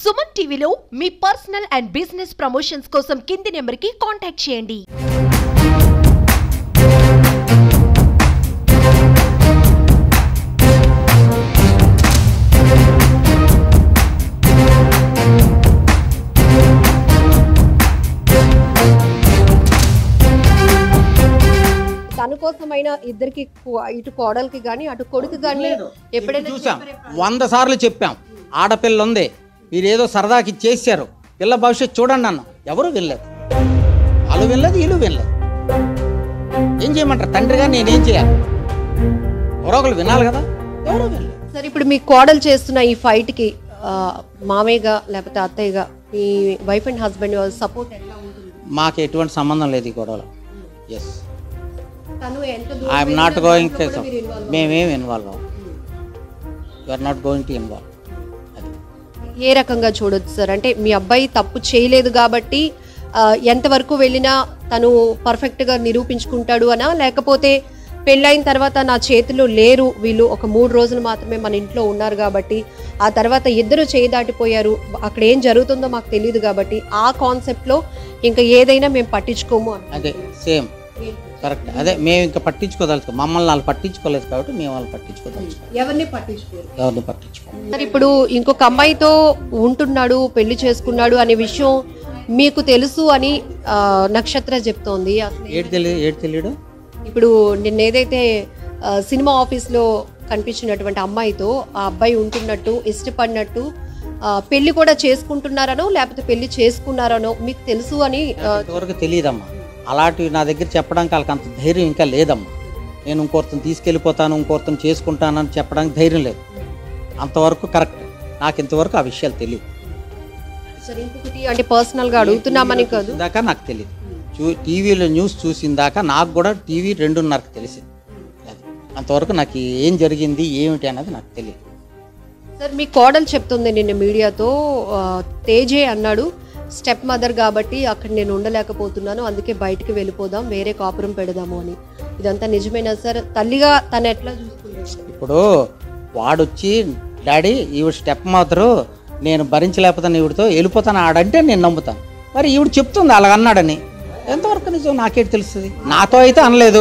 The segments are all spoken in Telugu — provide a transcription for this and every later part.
సుమన్ టీవీలో మీ పర్సనల్ అండ్ బిజినెస్ ప్రమోషన్స్ కోసం కింది నెంబర్కి కాంటాక్ట్ చేయండి తన కోసమైనా ఇద్దరికి కో- ఇటు కోడలికి కానీ అటు కొడుకు కానీ ఎప్పుడైనా చూసాం వంద సార్లు చెప్పాం ఆడపిల్ల ఉంది మీరు ఏదో సరదాకి చేశారు పిల్ల భవిష్యత్తు చూడండి అన్న ఎవరు వెళ్ళలేదు వాళ్ళు వెళ్ళలేదు వీళ్ళు వెళ్ళలేదు ఏం చేయమంటారు తండ్రిగా నేనేం చేయాలి ఎవరో ఒకరు వినాలి కదా ఎవరు వెళ్ళలేదు సరే ఇప్పుడు మీ కోడలు చేస్తున్న ఈ ఫైట్ కి ఆ, మామయ్యగా లేకపోతే అత్తయ్యగా మీ వైఫ్ అండ్ హస్బెండ్ సపోర్ట్ ఎట్లా ఉంటుంది మాకు ఎటువంటి సంబంధం లేదు ఈ గొడవలో ఎస్ తను ఎంత ఐఎమ్ దూరం నాట్ వెళ్ళినా గోయింగ్ దాంట్లో కూడా మీరు involve మేమేం ఇన్వాల్వ్ అవ్వం are not going to involve అది ఏ రకంగా చూడొచ్చు సార్ అంటే మీ అబ్బాయి తప్పు చేయలేదు కాబట్టి ఆ, ఎంతవరకు వెళ్ళినా తను పర్ఫెక్ట్గా నిరూపించుకుంటాడు అనా లేకపోతే పెళ్ళైన తర్వాత నా చేతిలో లేరు వీళ్ళు ఒక మూడు రోజులు మాత్రమే మన ఇంట్లో ఉన్నారు కాబట్టి ఆ తర్వాత ఇద్దరు చేయి దాటిపోయారు అక్కడ ఏం జరుగుతుందో మాకు తెలియదు కాబట్టి ఆ కాన్సెప్ట్లో ఇంకా ఏదైనా మేము పట్టించుకోము అని అదే సేమ్ కరెక్ట్ అదే మేము ఇంకా పట్టించుకోదలుచుకో మమ్మల్ని వాళ్ళు పట్టించుకోలేదు కాబట్టి మేము వాళ్ళు పట్టించుకోదలుచుకో ఎవరిని పట్టించుకోరు ఎవరిని పట్టించుకోం సార్ ఇప్పుడు ఇంకొక అమ్మాయితో ఉంటున్నాడు పెళ్లి చేసుకున్నాడు అనే విషయం మీకు తెలుసు అని ఆ, నక్షత్ర చెప్తోంది అసలు ఏడు తెలియదు ఏడు తెలియడు ఇప్పుడు నిన్న ఏదైతే ఆ, సినిమా ఆఫీస్లో కనిపించినటువంటి అమ్మాయితో ఆ అబ్బాయి ఉంటున్నట్టు ఇష్టపడినట్టు ఆ, పెళ్లి కూడా చేసుకుంటున్నారనో లేకపోతే పెళ్లి చేసుకున్నారనో మీకు తెలుసు అని ఆ, ఇంతవరకు తెలియదమ్మా అలాంటివి నా దగ్గర చెప్పడానికి వాళ్ళకి అంత ధైర్యం ఇంకా లేదమ్మా నేను ఇంకొకరిని తీసుకెళ్ళిపోతాను ఇంకొకరిని చేసుకుంటానని చెప్పడానికి ధైర్యం లేదు అంతవరకు కరెక్ట్ నాకు ఇంతవరకు ఆ విషయాలు తెలియదు సరే ఇంకొకటి అంటే పర్సనల్ గా అడుగుతున్నామని కాదు దాకా నాకు తెలియదు చూ టీవీలో న్యూస్ చూసిన దాకా నాకు కూడా టీవీ రెండున్నరకు తెలిసింది అది అంతవరకు నాకు ఏం జరిగింది ఏమిటి అనేది నాకు తెలియదు సార్ మీ కోడలు చెప్తుంది నిన్న మీడియాతో ఆ, తేజే అన్నాడు స్టెప్ మదర్ కాబట్టి అక్కడ నేను ఉండలేకపోతున్నాను అందుకే బయటికి వెళ్ళిపోదాం వేరే కాపురం పెడదాము అని ఇదంతా నిజమేనా సార్ తల్లిగా తను ఎట్లా చూసుకుంటారు ఇప్పుడు వాడొచ్చి డాడీ ఈవిడ స్టెప్ మాత్రం నేను భరించలేకపోతాను ఈవిడతో వెళ్ళిపోతాను ఆడంటే నేను నమ్ముతాను మరి ఈవిడ చెప్తుంది అలాగ అన్నాడని ఎంతవరకు నిజం నాకేటి తెలుస్తుంది నాతో అయితే అనలేదు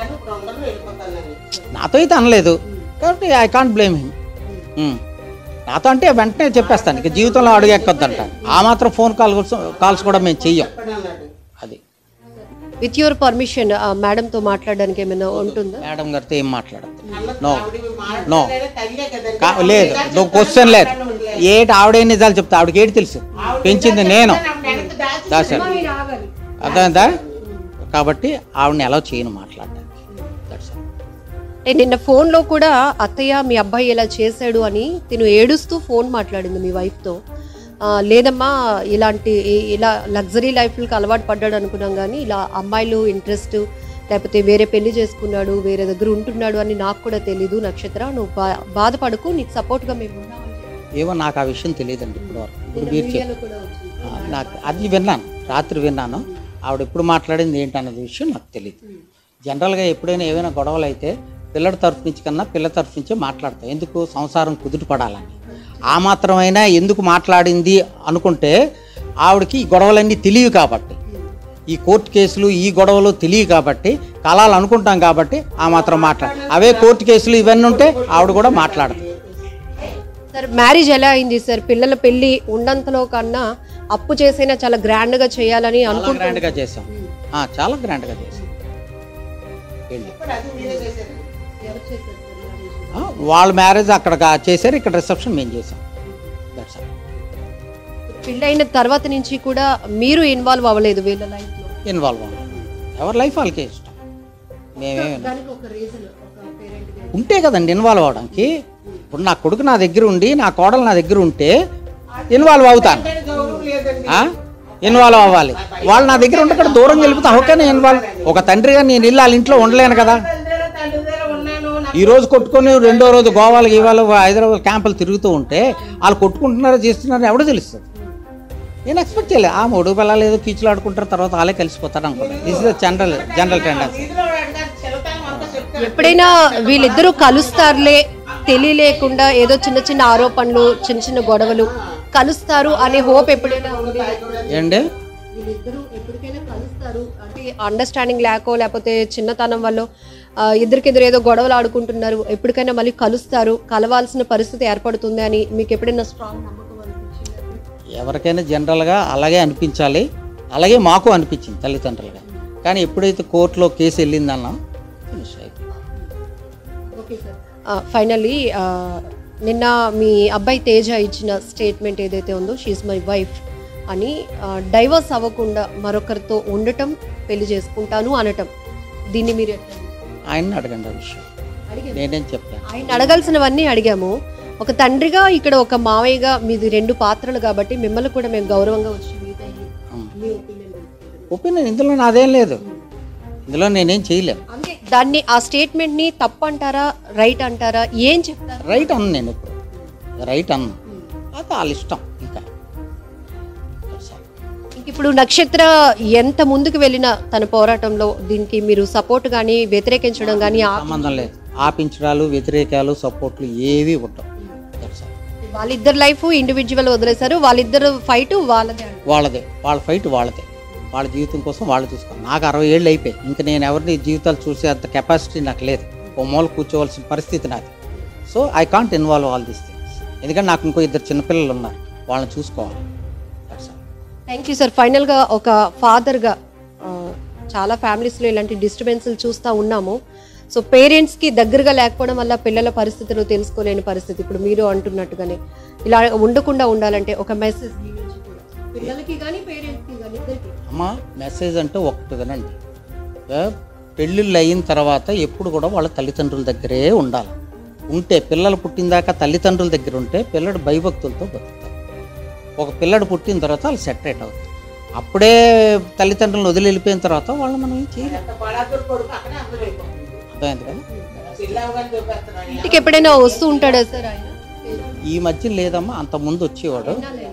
నాతో అయితే అనలేదు కాబట్టి ఐ కాంట్ బ్లేమ్ హిమ్ నాతో అంటే వెంటనే చెప్పేస్తాను ఇక జీవితంలో అడుగు ఎక్కొద్దంట ఆ మాత్రం ఫోన్ కాల్ కాల్స్ కూడా మేము చెయ్యం అది విత్ యువర్ పర్మిషన్ మేడంతో మాట్లాడడానికి ఏమైనా ఉంటుందా మేడం గారితో ఏం మాట్లాడద్దు నో నో కా- లేదు నువ్వు క్వశ్చన్ లేదు ఏటి ఆవిడే నిజాలు చెప్తా ఆవిడకి ఏటి తెలుసు పెంచింది నేను దాసాను అర్థమైందా కాబట్టి ఆవిడని ఎలా చేయను మాట్లాడడానికి That's all. అంటే నిన్న ఫోన్లో కూడా అత్తయ్య మీ అబ్బాయి ఇలా చేశాడు అని తిను ఏడుస్తూ ఫోన్ మాట్లాడింది మీ వైఫ్తో లేదమ్మా ఇలాంటి ఈ- ఇలా లగ్జరీ లైఫ్కి అలవాటు పడ్డాడు అనుకున్నాం కానీ ఇలా అమ్మాయిలు ఇంట్రెస్ట్ లేకపోతే వేరే పెళ్లి చేసుకున్నాడు వేరే దగ్గర ఉంటున్నాడు అని నాకు కూడా తెలీదు నక్షత్ర నువ్వు బా బాధపడకు నీకు సపోర్ట్గా మేము ఉన్నామని చెప్పి. ఏమో నాకు ఆ విషయం తెలియదండి ఇప్పుడు వరకు ఇప్పుడు మీరు చెప్పు మీడియాలో కూడా వచ్చింది. ఆ, నాకు అది విన్నాను రాత్రి విన్నాను ఆవిడ ఎప్పుడు మాట్లాడింది ఏంటన్నది విషయం నాకు తెలియదు జనరల్గా ఎప్పుడైనా ఏమైనా గొడవలు అయితే పిల్లడి తరఫు నుంచి కన్నా పిల్ల తరఫు నుంచే మాట్లాడతాం ఎందుకు సంసారం కుదుట పడాలని ఆ మాత్రమైనా ఎందుకు మాట్లాడింది అనుకుంటే ఆవిడకి ఈ గొడవలన్నీ తెలియవు కాబట్టి ఈ కోర్టు కేసులు ఈ గొడవలు తెలియవు కాబట్టి కలాలు అనుకుంటాం కాబట్టి ఆ మాత్రం మాట్లాడ అవే కోర్టు కేసులు ఇవన్నీ ఉంటే ఆవిడ కూడా మాట్లాడదు సార్ మ్యారేజ్ ఎలా అయింది సార్ పిల్లల పెళ్లి ఉన్నంతలో కన్నా అప్పు చేసైనా చాలా గ్రాండ్ గా చేయాలని చాలా అనుకుంటున్నాను గ్రాండ్గా చేసాం ఆ, చాలా గ్రాండ్గా చేసాం పెళ్ళి ఆ, వాళ్ళ మ్యారేజ్ అక్కడ కా- చేశారు ఇక్కడ రిసెప్షన్ మేము చేసాం దట్స్ ఆల్ పెళ్ళైన తర్వాత నుంచి కూడా మీరు ఇన్వాల్వ్ అవ్వలేదు వీళ్ళ లైఫ్ లో ఇన్వాల్వ్ అవ్వాలి ఎవరి లైఫ్ వాళ్ళకే ఇష్టం మేమేమి దానికి ఒక రీజన్ ఒక పేరెంట్ ఉంటే కదండి ఇన్వాల్వ్ అవడానికి ఇప్పుడు నా కొడుకు నా దగ్గర ఉండి నా కోడలు నా దగ్గర ఉంటే ఇన్వాల్వ్ అవుతాను ఇన్వాల్వ్ అవ్వాలి వాళ్ళు నా దగ్గర ఉంటే ఇక్కడ దూరం వెళ్ళిపోతే హౌకేనే ఇన్వాల్వ్ ఒక తండ్రిగా నేను ఇల్లు వాళ్ళ ఇంట్లో ఉండలేను కదా ఈ రోజు కొట్టుకొని రెండో రోజు గోవాలు గీవాలు హైదరాబాద్ క్యాంపులు తిరుగుతూ ఉంటే వాళ్ళు కొట్టుకుంటున్నారో చేస్తున్నారో ఎవడో తెలుస్తుంది నేను ఎక్స్పెక్ట్ చేయలేదు ఆ మూడు పిల్లలు ఏదో కీచులు ఆడుకుంటారు తర్వాత వాళ్ళే కలిసిపోతారు అనుకున్నాను this is general general tendency ఎప్పుడైనా వీళ్ళిద్దరూ కలుస్తారులే తెలియలేకుండా ఏదో చిన్న చిన్న ఆరోపణలు చిన్న చిన్న గొడవలు కలుస్తారు అనే హోప్ ఎప్పుడైనా ఉంది? ఏంటి వీళ్ళిద్దరూ ఎప్పటికైనా కలుస్తారు అంటే అండర్స్టాండింగ్ లేకో లేకపోతే చిన్నతనం వల్ల ఆ, ఇద్దరికిద్దరు ఏదో గొడవలు ఆడుకుంటున్నారు ఎప్పటికైనా మళ్ళీ కలుస్తారు కలవాల్సిన పరిస్థితి ఏర్పడుతుంది అని మీకు ఎప్పుడైనా స్ట్రాంగ్ నమ్మకం అనిపించింది ఎవరికైనా జనరల్గా అలాగే అనిపించాలి అలాగే మాకు అనిపించింది తల్లిదండ్రులుగా కానీ ఎప్పుడైతే కోర్టులో కేసు వెళ్ళిందన్నా ఫినిష్ అయిపోయింది ఓకే సార్ ఫైనల్లీ నిన్న మీ అబ్బాయి తేజ ఇచ్చిన స్టేట్మెంట్ ఏదైతే ఉందో షీఈ్ మై వైఫ్ అని డైవర్స్ అవ్వకుండా మరొకరితో ఉండటం పెళ్లి చేసుకుంటాను అనటం దీన్ని మీరు ఎట్లా చూస్తారు? ఆయన్ని అడగండి ఆ విషయం అడిగారు. నేనేం చెప్పాను ఆయన అడగాల్సినవన్నీ అడిగాము ఒక తండ్రిగా ఇక్కడ ఒక మావయ్యగా మీది రెండు పాత్రలు కాబట్టి మిమ్మల్ని కూడా మేము గౌరవంగా వచ్చి మీట్ అయ్యి మీ ఒపీనియన్ ఒపీనియన్ ఇందులో నాదేం లేదు ఇందులో నేనేం చేయలేను అంటే దాన్ని ఆ స్టేట్మెంట్ ని తప్పు అంటారా రైట్ అంటారా ఏం చెప్తారు రైట్ అన్న నేను ఇప్పుడు రైట్ అన్న అది వాళ్ళ ఇష్టం ఇంకా ఇంక ఇప్పుడు నక్షత్ర ఎంత ముందుకు వెళ్ళినా తన పోరాటంలో దీనికి మీరు సపోర్ట్ కానీ వ్యతిరేకించడం కానీ సంబంధం లేదు ఆపించడాలు వ్యతిరేకాలు సపోర్ట్లు ఏవి ఉండవు That's all. వాళ్ళిద్దరు లైఫ్ ఇండివిజువల్ వదిలేశారు వాళ్ళిద్దరు ఫైట్ వాళ్ళదే అంటారు. వాళ్ళదే వాళ్ళ ఫైట్ వాళ్ళదే వాళ్ళ జీవితం కోసం వాళ్ళు చూసుకోవాలి నాకు అరవై ఏళ్ళు అయిపోయి ఇంకా నేను ఎవరిని జీవితాలు చూసే అంత కెపాసిటీ నాకు లేదు ఓ మూల కూర్చోవలసిన పరిస్థితి నాది so I can't involve all these things ఎందుకంటే నాకు ఇంకో ఇద్దరు చిన్నపిల్లలు ఉన్నారు వాళ్ళని చూసుకోవాలి That's all. Thank you sir ఫైనల్గా ఒక ఫాదర్గా చాలా ఫ్యామిలీస్లో ఇలాంటి డిస్టర్బెన్స్లు చూస్తూ ఉన్నాము సో పేరెంట్స్కి దగ్గరగా లేకపోవడం వల్ల పిల్లల పరిస్థితులు తెలుసుకోలేని పరిస్థితి ఇప్పుడు మీరు అంటున్నట్టుగానే ఇలా ఉండకుండా ఉండాలంటే ఒక మెసేజ్ పిల్లలకి కానీ పేరెంట్స్కి కానీ ఇద్దరికి అమ్మ మెసేజ్ అంటే ఒకటి వినండి ఏ, పెళ్ళిళ్ళు అయిన తర్వాత ఎప్పుడు కూడా వాళ్ళ తల్లిదండ్రుల దగ్గరే ఉండాలి ఉంటే పిల్లలు పుట్టిన తల్లిదండ్రుల దగ్గర ఉంటే పిల్లడు భయభక్తులతో బతుకుతారు ఒక పిల్లడు పుట్టిన తర్వాత వాళ్ళు సెటరేట్ అవుతారు అప్పుడే తల్లిదండ్రులను వదిలి వెళ్ళిపోయిన తర్వాత వాళ్ళు మనం ఏం చేయలేం అర్థమైంది కదా ఇంటికి ఎప్పుడైనా వస్తూ ఉంటాడా సార్ ఆయన ఈ మధ్య లేదమ్మా అంత ముందు వచ్చేవాడు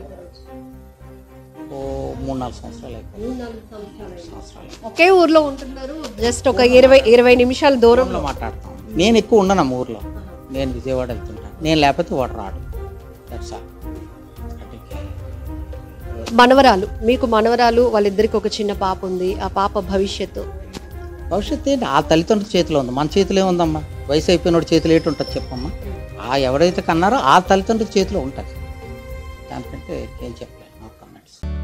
ఓ మూడు నాలుగు సంవత్సరాలు అయిపోయింది సంవత్సరాలు ఒకే ఊర్లో ఉంటున్నారు జస్ట్ ఒక ఇరవై ఇరవై నిమిషాల దూరంలో ఫోన్లో మాట్లాడతాం నేను ఎక్కువ ఉండను అమ్మ ఊర్లో నేను విజయవాడ వెళ్తుంటాను నేను లేకపోతే వాడు రాడు దట్స్ ఆల్ మనవరాలు మీకు మనవరాలు వాళ్ళిద్దరికి ఒక చిన్న పాప ఉంది ఆ పాప భవిష్యత్తు భవిష్యత్తు ఏంటి ఆ తల్లిదండ్రుల చేతిలో ఉంది మన చేతిలో ఏముందమ్మా వయసు అయిపోయినోడి చేతిలో ఏంటి ఉంటుంది చెప్పమ్మా ఆ ఎవరైతే కన్నారో ఆ తల్లిదండ్రుల చేతిలో ఉంటుంది దానికంటే ఏం చెప్పలేదు నో కమెంట్స్